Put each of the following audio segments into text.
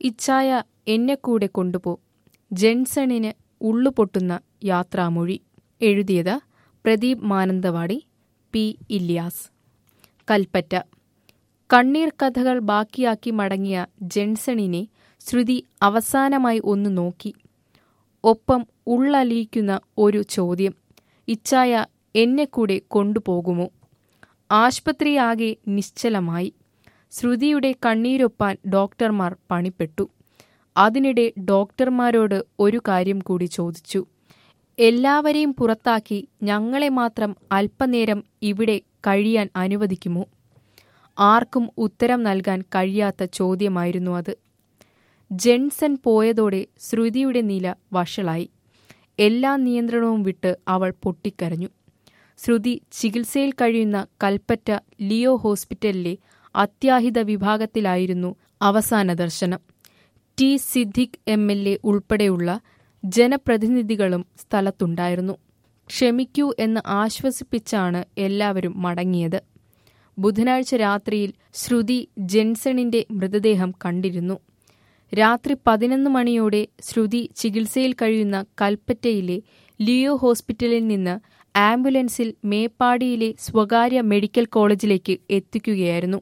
ഇച്ചായ എന്നെ കൂടെ കൊണ്ടുപോ ജെൻസണിന് ഉള്ളുപൊട്ടുന്ന യാത്രാമൊഴി എഴുതിയത് പ്രദീപ് മാനന്തവാടി പി ഇല്യാസ് കൽപ്പറ്റ കണ്ണീർ കഥകൾ ബാക്കിയാക്കി മടങ്ങിയ ജെൻസണിനെ ശ്രുതി അവസാനമായി ഒന്ന് നോക്കി ഒപ്പം ഉള്ളലിയിക്കുന്ന ഒരു ചോദ്യം ഇച്ചായ എന്നെ കൂടെ കൊണ്ടുപോകുമോ ആശുപത്രിയാകെ നിശ്ചലമായി ശ്രുതിയുടെ കണ്ണീരൊപ്പാൻ ഡോക്ടർമാർ പണിപ്പെട്ടു അതിനിടെ ഡോക്ടർമാരോട് ഒരു കാര്യം കൂടി ചോദിച്ചു എല്ലാവരെയും പുറത്താക്കി ഞങ്ങളെ മാത്രം അല്പനേരം ഇവിടെ കഴിയാൻ അനുവദിക്കുമോ ആർക്കും ഉത്തരം നൽകാൻ കഴിയാത്ത ചോദ്യമായിരുന്നു അത് ജെൻസൺ പോയതോടെ ശ്രുതിയുടെ നില വഷളായി എല്ലാ നിയന്ത്രണവും വിട്ട് അവൾ പൊട്ടിക്കരഞ്ഞു ശ്രുതി ചികിത്സയിൽ കഴിയുന്ന കൽപ്പറ്റ ലിയോ ഹോസ്പിറ്റലിലെ അത്യാഹിത വിഭാഗത്തിലായിരുന്നു അവസാന ദർശനം T Siddique M L A ഉൾപ്പെടെയുള്ള ജനപ്രതിനിധികളും സ്ഥലത്തുണ്ടായിരുന്നു ക്ഷമിക്കൂ എന്ന് ആശ്വസിപ്പിച്ചാണ് എല്ലാവരും മടങ്ങിയത് ബുധനാഴ്ച രാത്രിയിൽ ശ്രുതി ജെൻസണിന്റെ മൃതദേഹം കണ്ടിരുന്നു രാത്രി പതിനൊന്ന് മണിയോടെ ശ്രുതി ചികിത്സയിൽ കഴിയുന്ന കൽപ്പറ്റയിലെ ലിയോ ഹോസ്പിറ്റലിൽ നിന്ന് ആംബുലൻസിൽ മേപ്പാടിയിലെ സ്വകാര്യ മെഡിക്കൽ കോളേജിലേക്ക് എത്തിക്കുകയായിരുന്നു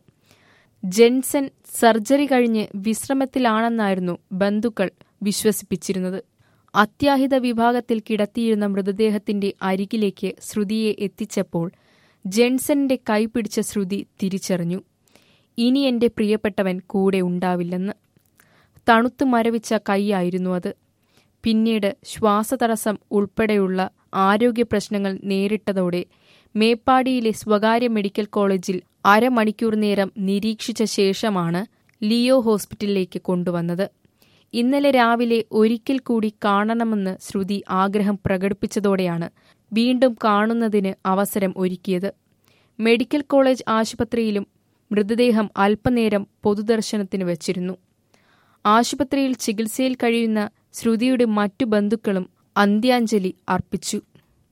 ജെൻസൺ സർജറി കഴിഞ്ഞ് വിശ്രമത്തിലാണെന്നായിരുന്നു ബന്ധുക്കൾ വിശ്വസിപ്പിച്ചിരുന്നത് അത്യാഹിത വിഭാഗത്തിൽ കിടത്തിയിരുന്ന മൃതദേഹത്തിന്റെ അരികിലേക്ക് ശ്രുതിയെ എത്തിച്ചപ്പോൾ ജെൻസന്റെ കൈ പിടിച്ച ശ്രുതി തിരിച്ചറിഞ്ഞു ഇനി എന്റെ പ്രിയപ്പെട്ടവൻ കൂടെ ഉണ്ടാവില്ലെന്ന് തണുത്തു മരവിച്ച കൈയായിരുന്നു അത് പിന്നീട് ശ്വാസതടസ്സം ഉൾപ്പെടെയുള്ള ആരോഗ്യ പ്രശ്നങ്ങൾ നേരിട്ടതോടെ മേപ്പാടിയിലെ സ്വകാര്യ മെഡിക്കൽ കോളേജിൽ അരമണിക്കൂർ നേരം നിരീക്ഷിച്ച ശേഷമാണ് ലിയോ ഹോസ്പിറ്റലിലേക്ക് കൊണ്ടുവന്നത് ഇന്നലെ രാവിലെ ഒരിക്കൽ കൂടി കാണണമെന്ന് ശ്രുതി ആഗ്രഹം പ്രകടിപ്പിച്ചതോടെയാണ് വീണ്ടും കാണുന്നതിന് അവസരം ഒരുക്കിയത് മെഡിക്കൽ കോളേജ് ആശുപത്രിയിലും മൃതദേഹം അല്പനേരം പൊതുദർശനത്തിന് വച്ചിരുന്നു ആശുപത്രിയിൽ ചികിത്സയിൽ കഴിയുന്ന ശ്രുതിയുടെ മറ്റു ബന്ധുക്കളും അന്ത്യാഞ്ജലി അർപ്പിച്ചു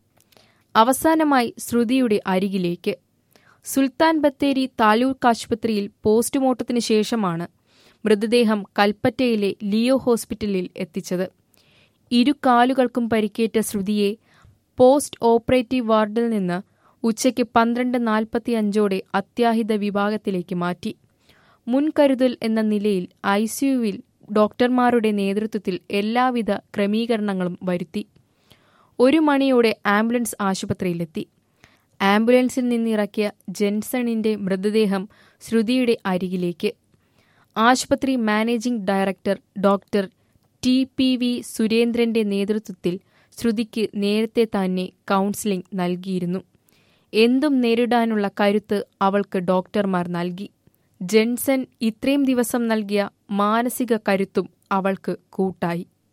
അവസാനമായി ശ്രുതിയുടെ അരികിലേക്ക് സുൽത്താൻ ബത്തേരി താലൂക്ക് ആശുപത്രിയിൽ പോസ്റ്റ്മോർട്ടത്തിന് ശേഷമാണ് മൃതദേഹം കൽപ്പറ്റയിലെ ലിയോ ഹോസ്പിറ്റലിൽ എത്തിച്ചത് ഇരു കാലുകൾക്കും പരിക്കേറ്റ ശ്രുതിയെ പോസ്റ്റ് ഓപ്പറേറ്റീവ് വാർഡിൽ നിന്ന് ഉച്ചയ്ക്ക് പന്ത്രണ്ട് നാൽപ്പത്തി അഞ്ചോടെ അത്യാഹിത വിഭാഗത്തിലേക്ക് മാറ്റി മുൻകരുതൽ എന്ന നിലയിൽ ഐസിയുവിൽ ഡോക്ടർമാരുടെ നേതൃത്വത്തിൽ എല്ലാവിധ ക്രമീകരണങ്ങളും വരുത്തി ഒരു മണിയോടെ ആംബുലൻസ് ആശുപത്രിയിലെത്തി ആംബുലൻസിൽ നിന്നിറക്കിയ ജെൻസണിന്റെ മൃതദേഹം ശ്രുതിയുടെ അരികിലേക്ക് ആശുപത്രി managing director doctor T P V സുരേന്ദ്രന്റെ നേതൃത്വത്തിൽ ശ്രുതിക്ക് നേരത്തെ തന്നെ കൗൺസിലിംഗ് നൽകിയിരുന്നു എന്തും നേരിടാനുള്ള കരുത്ത് അവൾക്ക് ഡോക്ടർമാർ നൽകി ജെൻസൺ ഇത്രയും ദിവസം നൽകിയ മാനസിക കരുത്തും അവൾക്ക് കൂട്ടായി